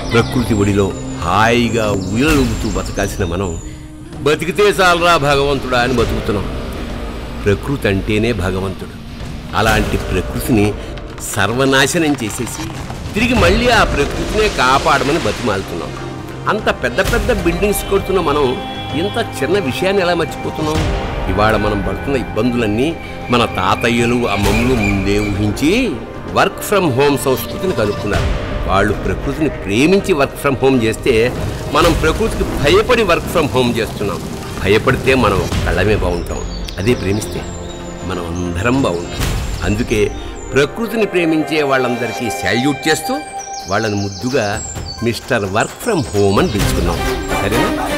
ప్రకృతి ఒడిలో హాయిగా ఉయలుగుతూ బతకాల్సిన మనం బతికితే చాలరా భగవంతుడా అని బతుకుతున్నాం ప్రకృతి అంటేనే భగవంతుడు అలాంటి ప్రకృతిని సర్వనాశనం చేసేసి తిరిగి మళ్ళీ ఆ ప్రకృతినే కాపాడమని బతిమాలుతున్నాం అంత పెద్ద పెద్ద బిల్డింగ్స్ కొడుతున్న మనం ఇంత చిన్న విషయాన్ని ఎలా మర్చిపోతున్నాం ఇవాళ మనం పడుతున్న ఇబ్బందులన్నీ మన తాతయ్యలు అమ్మమ్మలు ముందే ఊహించి వర్క్ ఫ్రమ్ హోమ్ సంస్కృతిని కనుక్కున్నారు వాళ్ళు ప్రకృతిని ప్రేమించి వర్క్ ఫ్రమ్ హోమ్ చేస్తే మనం ప్రకృతికి భయపడి వర్క్ ఫ్రమ్ హోమ్ చేస్తున్నాం భయపడితే మనం కళ్ళమే బాగుంటాం అదే ప్రేమిస్తే మనం అందరం బాగుంటాం అందుకే ప్రకృతిని ప్రేమించే వాళ్ళందరికీ శాల్యూట్ చేస్తూ వాళ్ళని ముద్దుగా మిస్టర్ వర్క్ ఫ్రమ్ హోమ్ అని పిలుచుకున్నాం సరేనా